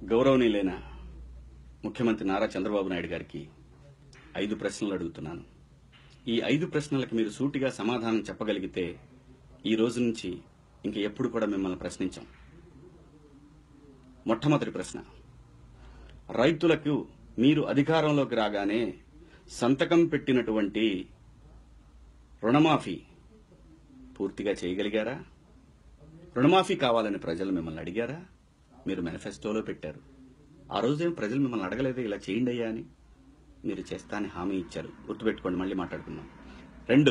గౌరవనీయులైన ముఖ్యమంత్రి నారా చంద్రబాబు నాయుడు గారికి ఐదు ప్రశ్నలు అడుగుతున్నాను ఈ ఐదు ప్రశ్నలకు మీరు సూటిగా సమాధానం చెప్పగలిగితే ఈ రోజు నుంచి ఇంక ఎప్పుడు కూడా మిమ్మల్ని ప్రశ్నించాం మొట్టమొదటి ప్రశ్న రైతులకు మీరు అధికారంలోకి రాగానే సంతకం పెట్టినటువంటి రుణమాఫీ పూర్తిగా చేయగలిగారా రుణమాఫీ కావాలని ప్రజలు మిమ్మల్ని అడిగారా మీరు మేనిఫెస్టోలో పెట్టారు ఆ రోజేం ప్రజలు మిమ్మల్ని అడగలేదు ఇలా చేయండి అయ్యా అని మీరు చేస్తా అని హామీ ఇచ్చారు గుర్తుపెట్టుకోండి మళ్ళీ మాట్లాడుకుందాం రెండు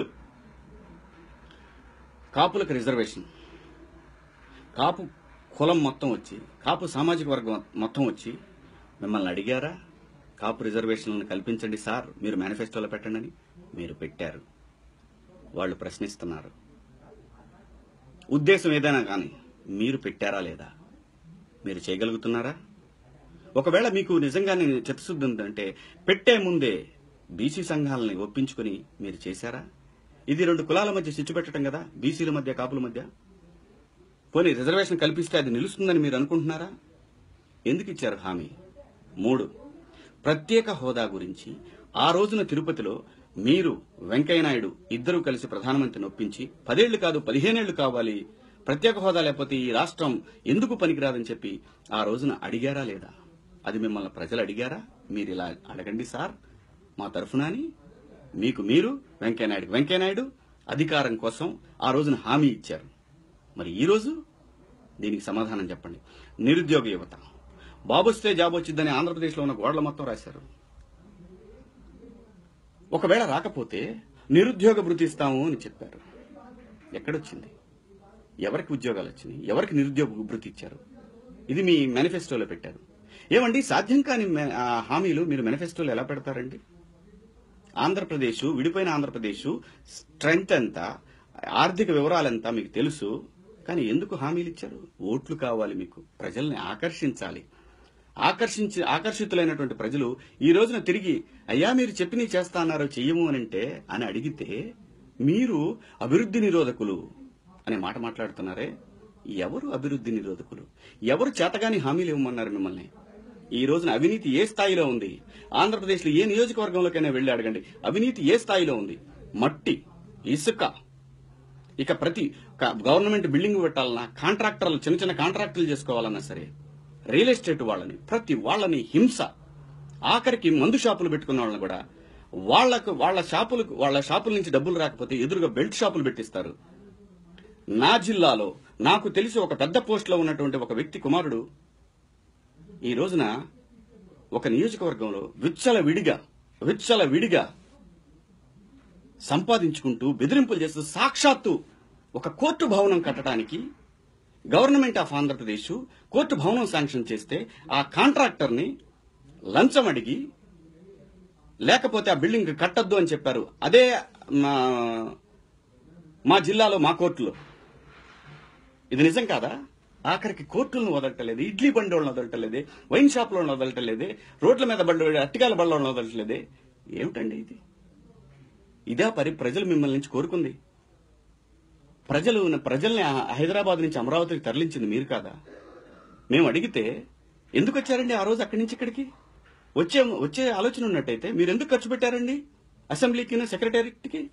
కాపులకు రిజర్వేషన్ కాపు కులం మొత్తం వచ్చి కాపు సామాజిక వర్గం మొత్తం వచ్చి మిమ్మల్ని అడిగారా కాపు రిజర్వేషన్లను కల్పించండి సార్ మీరు మేనిఫెస్టోలో పెట్టండి అని మీరు పెట్టారు వాళ్ళు ప్రశ్నిస్తున్నారు ఉద్దేశం ఏదైనా కానీ మీరు పెట్టారా లేదా మీరు చేయగలుగుతున్నారా ఒకవేళ మీకు నిజంగానే చిత్తశుద్ధి ఉందంటే పెట్టే ముందే బీసీ సంఘాలని ఒప్పించుకుని మీరు చేశారా ఇది రెండు కులాల మధ్య చిచ్చు పెట్టడం కదా బీసీల మధ్య కాపుల మధ్య పోనీ రిజర్వేషన్ కల్పిస్తే అది నిలుస్తుందని మీరు అనుకుంటున్నారా ఎందుకు ఇచ్చారు హామీ మూడు ప్రత్యేక హోదా గురించి ఆ రోజున తిరుపతిలో మీరు వెంకయ్యనాయుడు ఇద్దరూ కలిసి ప్రధానమంత్రిని ఒప్పించి పదేళ్లు కాదు పదిహేనేళ్లు కావాలి ప్రత్యేక హోదా లేకపోతే ఈ రాష్ట్రం ఎందుకు పనికిరాదని చెప్పి ఆ రోజున అడిగారా లేదా అది మిమ్మల్ని ప్రజలు అడిగారా మీరు ఇలా అడగండి సార్ మా తరఫున అని మీకు మీరు వెంకయ్యనాయుడు వెంకయ్యనాయుడు అధికారం కోసం ఆ రోజున హామీ ఇచ్చారు మరి ఈ రోజు దీనికి సమాధానం చెప్పండి నిరుద్యోగ యువత బాబు వస్తే జాబ్ వచ్చిందని ఆంధ్రప్రదేశ్లో ఉన్న గోడల మొత్తం రాశారు ఒకవేళ రాకపోతే నిరుద్యోగ భృతి ఇస్తాము అని చెప్పారు ఎక్కడొచ్చింది ఎవరికి ఉద్యోగాలు వచ్చినాయి ఎవరికి నిరుద్యోగ భృతి ఇచ్చారు ఇది మీ మేనిఫెస్టోలో పెట్టారు ఏమండి సాధ్యం కాని మే- ఆ హామీలు మీరు మేనిఫెస్టోలో ఎలా పెడతారండి ఆంధ్రప్రదేశ్ విడిపోయిన ఆంధ్రప్రదేశ్ స్ట్రెంగ్త్ ఎంత ఆర్థిక వివరాలంతా మీకు తెలుసు కానీ ఎందుకు హామీలు ఇచ్చారు ఓట్లు కావాలి మీకు ప్రజల్ని ఆకర్షించాలి ఆకర్షించి ఆకర్షితులైనటువంటి ప్రజలు ఈ రోజున తిరిగి అయ్యా మీరు చెప్పినవి చేస్తా అన్నారు చెయ్యము అని అంటే అని అడిగితే మీరు అభివృద్ధి నిరోధకులు అనే మాట మాట్లాడుతున్నారే ఎవరు అభివృద్ధి నిరోధకులు ఎవరు చేతగాని హామీలు ఇవ్వమన్నారు మిమ్మల్ని ఈ రోజున అవినీతి ఏ స్థాయిలో ఉంది ఆంధ్రప్రదేశ్లో ఏ నియోజకవర్గంలోకైనా వెళ్లి అడగండి అవినీతి ఏ స్థాయిలో ఉంది మట్టి ఇసుక ఇక ప్రతి క- గవర్నమెంట్ బిల్డింగ్ పెట్టాలన్నా కాంట్రాక్టర్లు చిన్న చిన్న కాంట్రాక్టులు చేసుకోవాలన్నా సరే రియల్ ఎస్టేట్ వాళ్ళని ప్రతి వాళ్ళని హింస ఆఖరికి మందు షాపులు పెట్టుకున్న వాళ్ళని కూడా వాళ్లకు వాళ్ళ షాపులకు వాళ్ళ షాపుల నుంచి డబ్బులు రాకపోతే ఎదురుగా బెల్ట్ షాపులు పెట్టిస్తారు నా జిల్లాలో నాకు తెలిసి ఒక పెద్ద పోస్టులో ఉన్నటువంటి ఒక వ్యక్తి కుమారుడు ఈ రోజున ఒక నియోజకవర్గంలో విచ్చల విడిగా విచ్చల విడిగా సంపాదించుకుంటూ బెదిరింపులు చేస్తూ సాక్షాత్తు ఒక కోర్టు భవనం కట్టడానికి గవర్నమెంట్ ఆఫ్ ఆంధ్రప్రదేశ్ కోర్టు భవనం శాంక్షన్ చేస్తే ఆ కాంట్రాక్టర్ని లంచం అడిగి లేకపోతే ఆ బిల్డింగ్ కట్టద్దు అని చెప్పారు అదే మా మా జిల్లాలో మా కోర్టులో ఇది నిజం కాదా ఆఖరికి కోర్టులను వదలటలేదు ఇడ్లీ బండి వాళ్ళని వదలటలేదే వైన్ షాపులను వదలటలేదే రోడ్ల మీద బండి అట్టికాల బండ్లను వదలట్లేదే ఏమిటండి ఇది ఇదా పరి ప్రజలు మిమ్మల్ని నుంచి కోరుకుంది ప్రజలు ప్రజల్ని ఆ- హైదరాబాద్ నుంచి అమరావతికి తరలించింది మీరు కాదా మేము అడిగితే ఎందుకు వచ్చారండి ఆ రోజు అక్కడి నుంచి ఇక్కడికి వచ్చే వచ్చే ఆలోచన ఉన్నట్టయితే మీరు ఎందుకు ఖర్చు పెట్టారండి అసెంబ్లీకి సెక్రటేరియట్కి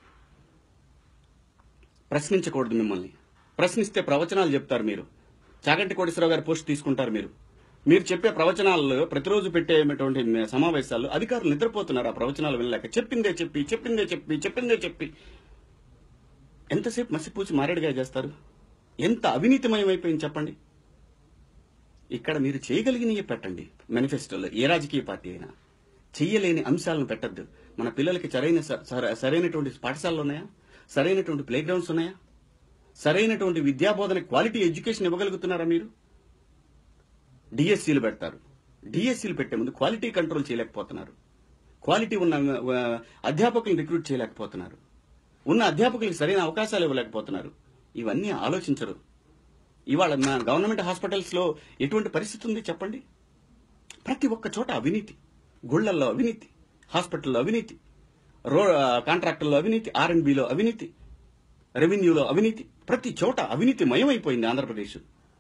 ప్రశ్నించకూడదు మిమ్మల్ని ప్రశ్నిస్తే ప్రవచనాలు చెప్తారు మీరు చాగంటి కోటేశ్వరరావు గారి పోస్ట్ తీసుకుంటారు మీరు మీరు చెప్పే ప్రవచనాల్లో ప్రతిరోజు పెట్టేటువంటి సమావేశాల్లో అధికారులు నిద్రపోతున్నారు ఆ ప్రవచనాలు వినలేక చెప్పిందే చెప్పి చెప్పిందే చెప్పి చెప్పిందే చెప్పి ఎంతసేపు మసిపూసి మారేడుగా చేస్తారు ఎంత అవినీతిమయమైపోయింది చెప్పండి ఇక్కడ మీరు చేయగలిగినవి పెట్టండి మేనిఫెస్టోలో ఏ రాజకీయ పార్టీ అయినా చెయ్యలేని అంశాలను పెట్టద్దు మన పిల్లలకి సరైన స- సర- సరైనటువంటి పాఠశాలలు ఉన్నాయా సరైనటువంటి ప్లే గ్రౌండ్స్ ఉన్నాయా సరైనటువంటి విద్యాబోధన క్వాలిటీ ఎడ్యుకేషన్ ఇవ్వగలుగుతున్నారా మీరు డిఎస్సీలు పెడతారు డిఎస్సీలు పెట్టే ముందు క్వాలిటీ కంట్రోల్ చేయలేకపోతున్నారు క్వాలిటీ ఉన్న ఆ, అధ్యాపకులను రిక్రూట్ చేయలేకపోతున్నారు ఉన్న అధ్యాపకులకు సరైన అవకాశాలు ఇవ్వలేకపోతున్నారు ఇవన్నీ ఆలోచించరు ఇవాళ మన గవర్నమెంట్ హాస్పిటల్స్ లో ఎటువంటి పరిస్థితి ఉంది చెప్పండి ప్రతి ఒక్క చోట అవినీతి గుళ్లల్లో అవినీతి హాస్పిటల్లో అవినీతి రో కాంట్రాక్టుల్లో అవినీతి ఆర్ అండ్ బిలో అవినీతి రెవెన్యూలో అవినీతి ప్రతి చోట అవినీతి మయమైపోయింది ఆంధ్రప్రదేశ్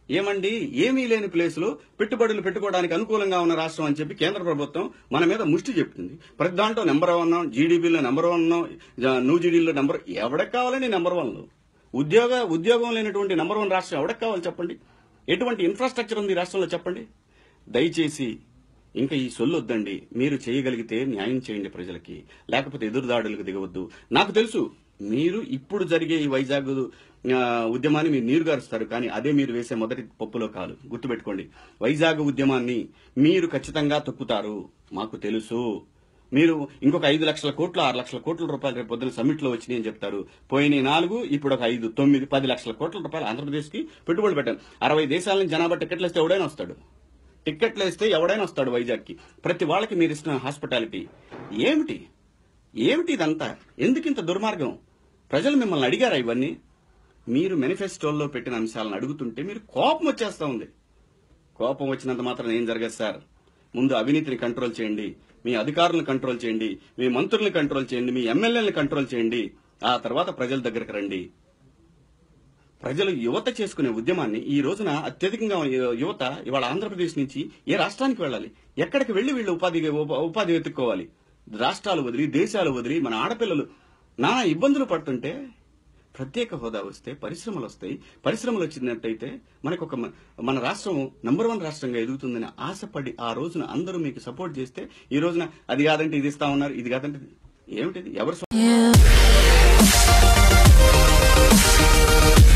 ఏమండి ఏమీ లేని ప్లేస్ లో పెట్టుబడులు పెట్టుకోవడానికి అనుకూలంగా ఉన్న రాష్ట్రం అని చెప్పి కేంద్ర ప్రభుత్వం మన మీద ముష్టి చెప్తుంది ప్రతి దాంట్లో నెంబర్ వన్ జీడీపీలో నెంబర్ వన్ న్యూ జీడీలో నెంబర్ ఎవరికి కావాలండి నెంబర్ వన్ ఉద్యోగ ఉద్యోగం లేనటువంటి నెంబర్ వన్ రాష్ట్రం ఎవరికి కావాలి చెప్పండి ఎటువంటి ఇన్ఫ్రాస్ట్రక్చర్ ఉంది ఈ రాష్ట్రంలో చెప్పండి దయచేసి ఇంకా ఈ సొల్లు వద్దండి మీరు చేయగలిగితే న్యాయం చేయండి ప్రజలకి లేకపోతే ఎదురుదాడులకు దిగవద్దు నాకు తెలుసు మీరు ఇప్పుడు జరిగే ఈ వైజాగ్ ఆ, ఉద్యమాన్ని మీరు నీరు గారుస్తారు కానీ అదే మీరు వేసే మొదటి పప్పులో కాలు గుర్తుపెట్టుకోండి వైజాగ్ ఉద్యమాన్ని మీరు ఖచ్చితంగా తొక్కుతారు మాకు తెలుసు మీరు ఇంకొక ఐదు లక్షల కోట్లు ఆరు లక్షల కోట్ల రూపాయలు రేపు పొద్దున సమ్మిట్ లో వచ్చినాయి అని చెప్తారు పోయిన నాలుగు ఇప్పుడు ఒక ఐదు తొమ్మిది పది లక్షల కోట్ల రూపాయలు ఆంధ్రప్రదేశ్ కి పెట్టుబడులు పెట్టారు అరవై దేశాల నుంచి జనాభా టికెట్లు ఇస్తే ఎవడైనా వస్తాడు టిక్కెట్లు వేస్తే ఎవడైనా వస్తాడు వైజాగ్ కి ప్రతి వాళ్ళకి మీరు ఇస్తున్న హాస్పిటాలిటీ ఏమిటి ఏమిటి ఇదంతా ఎందుకు ఇంత దుర్మార్గం ప్రజలు మిమ్మల్ని అడిగారా ఇవన్నీ మీరు మేనిఫెస్టోల్లో పెట్టిన అంశాలను అడుగుతుంటే మీరు కోపం వచ్చేస్తా ఉంది కోపం వచ్చినంత మాత్రం ఏం జరగదు సార్ ముందు అవినీతిని కంట్రోల్ చేయండి మీ అధికారులను కంట్రోల్ చేయండి మీ మంత్రుల్ని కంట్రోల్ చేయండి మీ ఎమ్మెల్యేలను కంట్రోల్ చేయండి ఆ తర్వాత ప్రజల దగ్గరకు రండి ప్రజలు యువత చేసుకునే ఉద్యమాన్ని ఈ రోజున అత్యధికంగా యు- యువత ఇవాళ ఆంధ్రప్రదేశ్ నుంచి ఏ రాష్ట్రానికి వెళ్ళాలి ఎక్కడికి వెళ్లి వీళ్ళు ఉపాధి ఉప- ఉపాధి వెతుక్కోవాలి రాష్ట్రాలు వదిలి దేశాలు వదిలి మన ఆడపిల్లలు నానా ఇబ్బందులు పడుతుంటే ప్రత్యేక హోదా వస్తే పరిశ్రమలు వస్తాయి పరిశ్రమలు వచ్చినట్టయితే మనకు ఒక మ- మన రాష్ట్రం నంబర్ వన్ రాష్ట్రంగా ఎదుగుతుందని ఆశపడి ఆ రోజున అందరూ మీకు సపోర్ట్ చేస్తే ఈ రోజున అది కాదంటే ఇది ఇస్తా ఉన్నారు ఇది కాదంటే ఇది. ఏమిటిది ఎవరు